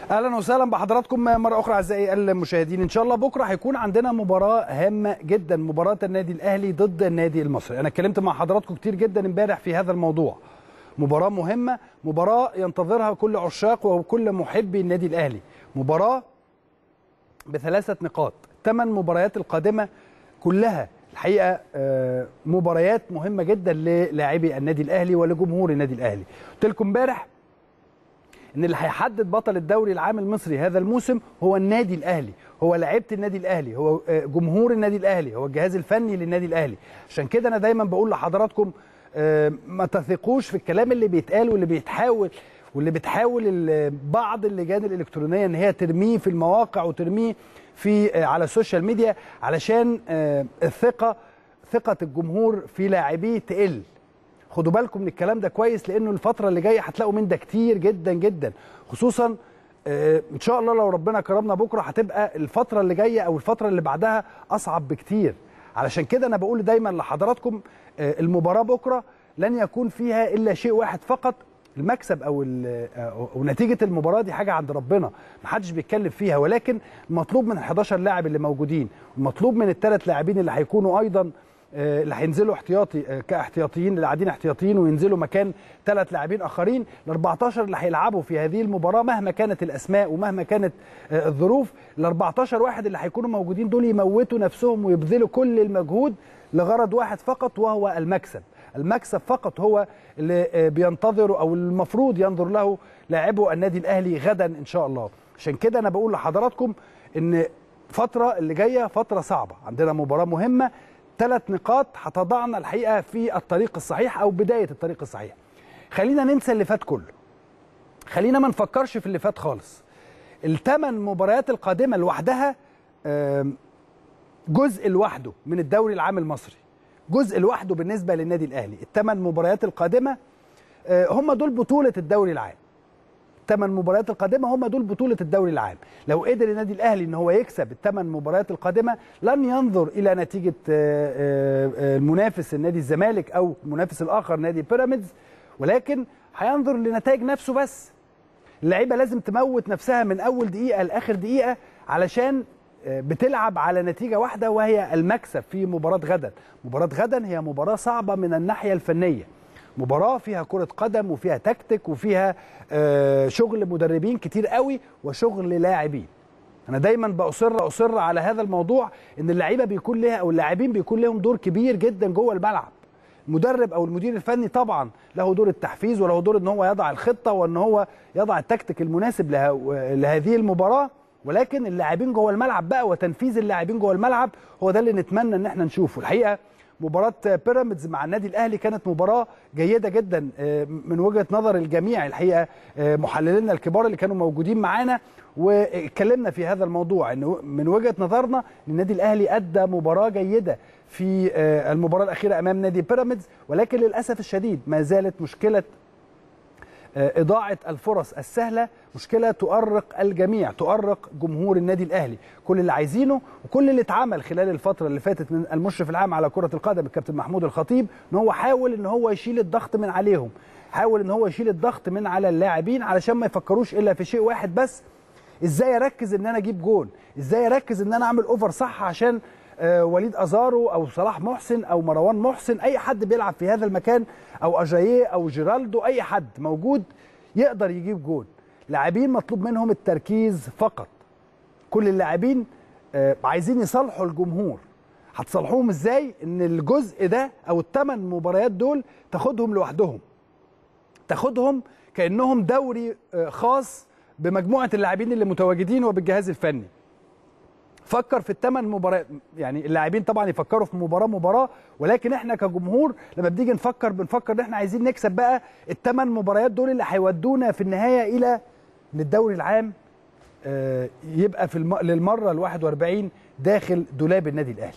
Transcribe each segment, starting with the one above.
اهلا وسهلا بحضراتكم مره اخرى اعزائي المشاهدين ان شاء الله بكره هيكون عندنا مباراه هامه جدا مباراه النادي الاهلي ضد النادي المصري انا اتكلمت مع حضراتكم كتير جدا امبارح في هذا الموضوع مباراه مهمه مباراه ينتظرها كل عشاق وكل محبي النادي الاهلي مباراه بثلاثه نقاط ثمان مباريات القادمه كلها الحقيقه مباريات مهمه جدا للاعبي النادي الاهلي ولجمهور النادي الاهلي قلت لكم امبارح ان اللي هيحدد بطل الدوري العام المصري هذا الموسم هو النادي الاهلي هو لعيبه النادي الاهلي هو جمهور النادي الاهلي هو الجهاز الفني للنادي الاهلي عشان كده انا دايما بقول لحضراتكم ما تثقوش في الكلام اللي بيتقال واللي بيتحاول واللي بتحاول بعض اللجان الالكترونيه ان هي ترميه في المواقع وترميه في على السوشيال ميديا علشان الثقه ثقه الجمهور في لاعبيه تقل خدوا بالكم من الكلام ده كويس لانه الفتره اللي جايه هتلاقوا من ده كتير جدا جدا خصوصا ان شاء الله لو ربنا كرمنا بكره هتبقى الفتره اللي جايه او الفتره اللي بعدها اصعب بكتير علشان كده انا بقول دايما لحضراتكم المباراه بكره لن يكون فيها الا شيء واحد فقط المكسب او او نتيجه المباراه دي حاجه عند ربنا ما حدش بيتكلم فيها ولكن المطلوب من ال 11 لاعب اللي موجودين المطلوب من الثلاث لاعبين اللي هيكونوا ايضا اللي هينزلوا احتياطي كاحتياطيين اللي قاعدين احتياطيين وينزلوا مكان ثلاث لاعبين اخرين ال 14 اللي هيلعبوا في هذه المباراه مهما كانت الاسماء ومهما كانت الظروف ال 14 واحد اللي هيكونوا موجودين دول يموتوا نفسهم ويبذلوا كل المجهود لغرض واحد فقط وهو المكسب المكسب فقط هو اللي بينتظره او المفروض ينظر له لاعبو النادي الاهلي غدا ان شاء الله عشان كده انا بقول لحضراتكم ان فتره اللي جايه فتره صعبه عندنا مباراه مهمه ثلاث نقاط هتضعنا الحقيقه في الطريق الصحيح او بدايه الطريق الصحيح خلينا ننسى اللي فات كله خلينا ما نفكرش في اللي فات خالص الثمان مباريات القادمه لوحدها جزء لوحده من الدوري العام المصري جزء لوحده بالنسبه للنادي الاهلي الثمان مباريات القادمه هم دول بطوله الدوري العام الثمان مباريات القادمه هم دول بطوله الدوري العام لو قدر النادي الاهلي ان هو يكسب الثمان مباريات القادمه لن ينظر الى نتيجه المنافس النادي الزمالك او المنافس الاخر نادي بيراميدز ولكن هينظر لنتائج نفسه بس اللعيبه لازم تموت نفسها من اول دقيقه لاخر دقيقه علشان بتلعب على نتيجه واحده وهي المكسب في مباراه غدا مباراه غدا هي مباراه صعبه من الناحيه الفنيه مباراه فيها كره قدم وفيها تكتيك وفيها شغل مدربين كتير قوي وشغل لاعبين انا دايما باصر اصر على هذا الموضوع ان اللعيبه بيكون لها او اللاعبين بيكون لهم دور كبير جدا جوه الملعب المدرب او المدير الفني طبعا له دور التحفيز وله دور ان هو يضع الخطه وان هو يضع التكتيك المناسب لهذه المباراه ولكن اللاعبين جوه الملعب بقى وتنفيذ اللاعبين جوه الملعب هو ده اللي نتمنى ان احنا نشوفه الحقيقه مباراة بيراميدز مع النادي الأهلي كانت مباراة جيدة جدا من وجهة نظر الجميع الحقيقة محللينا الكبار اللي كانوا موجودين معانا واتكلمنا في هذا الموضوع انه من وجهة نظرنا ان النادي الأهلي أدى مباراة جيدة في المباراة الأخيرة أمام نادي بيراميدز ولكن للأسف الشديد ما زالت مشكلة إضاعة الفرص السهلة مشكلة تؤرق الجميع تؤرق جمهور النادي الأهلي كل اللي عايزينه وكل اللي اتعمل خلال الفترة اللي فاتت من المشرف العام على كرة القدم الكابتن محمود الخطيب ان هو حاول ان هو يشيل الضغط من عليهم حاول ان هو يشيل الضغط من على اللاعبين علشان ما يفكروش الا في شيء واحد بس ازاي اركز ان انا اجيب جون ازاي اركز ان انا اعمل اوفر صح عشان آه وليد ازارو او صلاح محسن او مروان محسن اي حد بيلعب في هذا المكان او اجاييه او جيرالدو اي حد موجود يقدر يجيب جون لاعبين مطلوب منهم التركيز فقط كل اللاعبين آه عايزين يصالحوا الجمهور هتصالحوهم ازاي ان الجزء ده او الثمان مباريات دول تاخدهم لوحدهم تاخدهم كانهم دوري آه خاص بمجموعه اللاعبين اللي متواجدين وبالجهاز الفني فكر في الثمان مباريات يعني اللاعبين طبعا يفكروا في مباراه مباراه ولكن احنا كجمهور لما بنيجي نفكر بنفكر ان احنا عايزين نكسب بقى الثمان مباريات دول اللي هيودونا في النهايه الى ان الدوري العام يبقى في الم... للمره ال 41 داخل دولاب النادي الاهلي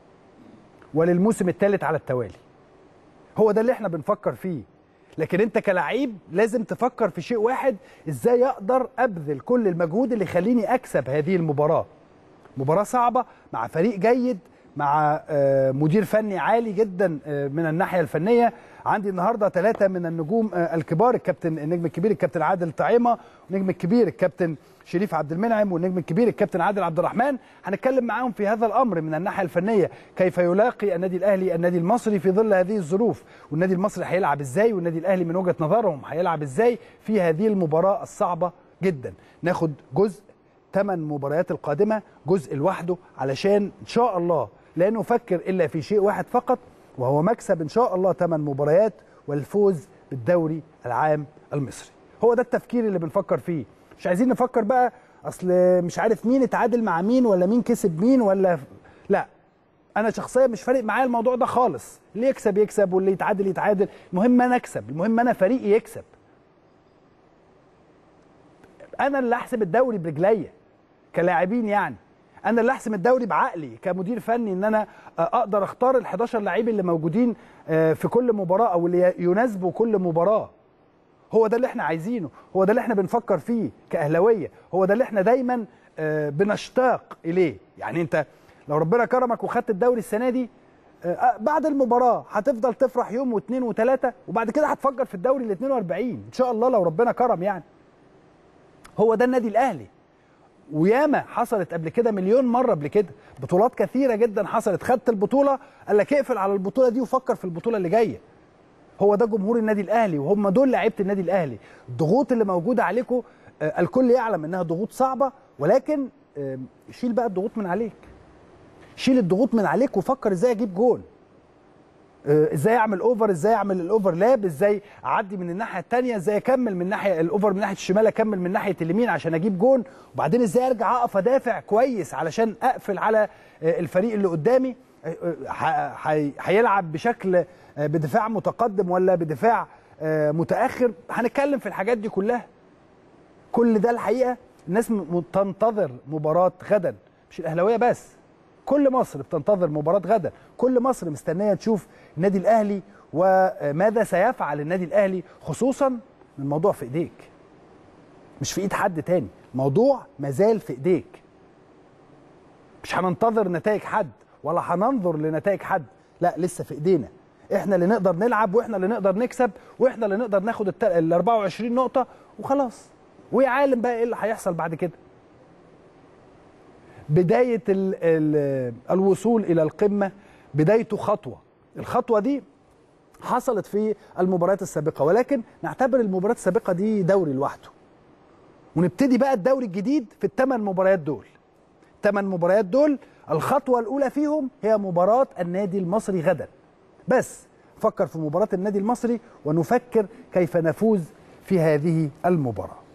وللموسم الثالث على التوالي هو ده اللي احنا بنفكر فيه لكن انت كلاعب لازم تفكر في شيء واحد ازاي اقدر ابذل كل المجهود اللي يخليني اكسب هذه المباراه مباراه صعبه مع فريق جيد مع آه، مدير فني عالي جدا آه، من الناحيه الفنيه عندي النهارده ثلاثه من النجوم آه، الكبار الكابتن النجم الكبير الكابتن عادل طعيمه والنجم الكبير الكابتن شريف عبد المنعم والنجم الكبير الكابتن عادل عبد الرحمن هنتكلم معاهم في هذا الامر من الناحيه الفنيه كيف يلاقي النادي الاهلي النادي المصري في ظل هذه الظروف والنادي المصري هيلعب ازاي والنادي الاهلي من وجهه نظرهم هيلعب ازاي في هذه المباراه الصعبه جدا ناخد جزء ثمان مباريات القادمه جزء لوحده علشان ان شاء الله لا نفكر الا في شيء واحد فقط وهو مكسب ان شاء الله ثمان مباريات والفوز بالدوري العام المصري هو ده التفكير اللي بنفكر فيه مش عايزين نفكر بقى اصل مش عارف مين اتعادل مع مين ولا مين كسب مين ولا لا انا شخصيا مش فارق معايا الموضوع ده خالص اللي يكسب يكسب واللي يتعادل يتعادل المهم انا اكسب المهم انا فريقي يكسب انا اللي احسب الدوري برجليا كلاعبين يعني انا اللي احسم الدوري بعقلي كمدير فني ان انا اقدر اختار ال 11 لعيب اللي موجودين في كل مباراه او اللي يناسبوا كل مباراه هو ده اللي احنا عايزينه هو ده اللي احنا بنفكر فيه كاهلاويه هو ده اللي احنا دايما بنشتاق اليه يعني انت لو ربنا كرمك وخدت الدوري السنه دي بعد المباراه هتفضل تفرح يوم واثنين وثلاثه وبعد كده هتفجر في الدوري ال 42 ان شاء الله لو ربنا كرم يعني هو ده النادي الاهلي وياما حصلت قبل كده مليون مره قبل كده بطولات كثيره جدا حصلت خدت البطوله قال لك اقفل على البطوله دي وفكر في البطوله اللي جايه هو ده جمهور النادي الاهلي وهم دول لعيبه النادي الاهلي الضغوط اللي موجوده عليكم آه الكل يعلم انها ضغوط صعبه ولكن آه شيل بقى الضغوط من عليك شيل الضغوط من عليك وفكر ازاي اجيب جول ازاي اعمل اوفر ازاي اعمل الاوفرلاب ازاي اعدي من الناحيه الثانيه ازاي اكمل من ناحيه الاوفر من ناحيه الشمال اكمل من ناحيه اليمين عشان اجيب جون وبعدين ازاي ارجع اقف ادافع كويس علشان اقفل على الفريق اللي قدامي هيلعب بشكل بدفاع متقدم ولا بدفاع متاخر هنتكلم في الحاجات دي كلها كل ده الحقيقه الناس تنتظر مباراه غدا مش الاهلاويه بس كل مصر بتنتظر مباراة غدا كل مصر مستنية تشوف النادي الأهلي وماذا سيفعل النادي الأهلي خصوصا الموضوع في إيديك مش في إيد حد تاني الموضوع مازال في إيديك مش هننتظر نتائج حد ولا هننظر لنتائج حد لا لسه في إيدينا احنا اللي نقدر نلعب واحنا اللي نقدر نكسب واحنا اللي نقدر ناخد ال 24 نقطة وخلاص ويا عالم بقى ايه اللي هيحصل بعد كده بداية ال ال الوصول إلى القمة بدايته خطوة الخطوة دي حصلت في المباريات السابقة ولكن نعتبر المباريات السابقة دي دوري لوحده ونبتدي بقى الدوري الجديد في الثمان مباريات دول الثمان مباريات دول الخطوة الأولى فيهم هي مباراة النادي المصري غدا بس فكر في مباراة النادي المصري ونفكر كيف نفوز في هذه المباراة